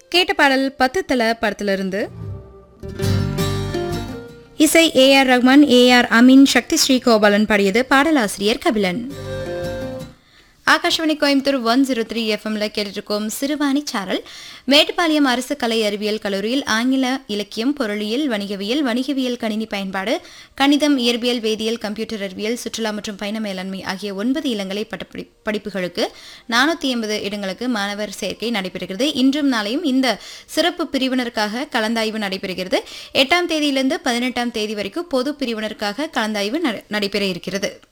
கேட்ட பாடல் பத்து தல படத்திலிருந்து இசை ஏ ஆர் ரஹ்மான் ஏ ஆர் அமீன் சக்தி ஸ்ரீ கோபாலன் பாடியது பாடலாசிரியர் Kabilan Akashvani Coimbatore one zero three எஃப்எம்ல கேட்டுருக்கோம் சிறுவாணி சாரல் மேட்டுப்பாளையம் அரசு கலை அறிவியல் கல்லூரியில் ஆங்கில இலக்கியம் பொருளியல் வணிகவியல் வணிகவியல் கணினி பயன்பாடு கணிதம் இயற்பியல் வேதியியல் கம்ப்யூட்டர் அறிவியல் சுற்றுலா மற்றும் பயண மேலாண்மை ஆகிய ஒன்பது இளங்கலை பட்டப்படி படிப்புகளுக்கு நானூற்றி எண்பது இடங்களுக்கு மாணவர் சேர்க்கை நடைபெறுகிறது இன்றும் நாளையும் இந்த சிறப்பு பிரிவினருக்காக கலந்தாய்வு நடைபெறுகிறது எட்டாம் தேதியிலிருந்து பதினெட்டாம் தேதி வரைக்கும் பொது பிரிவினருக்காக கலந்தாய்வு நட- நடைபெற இருக்கிறது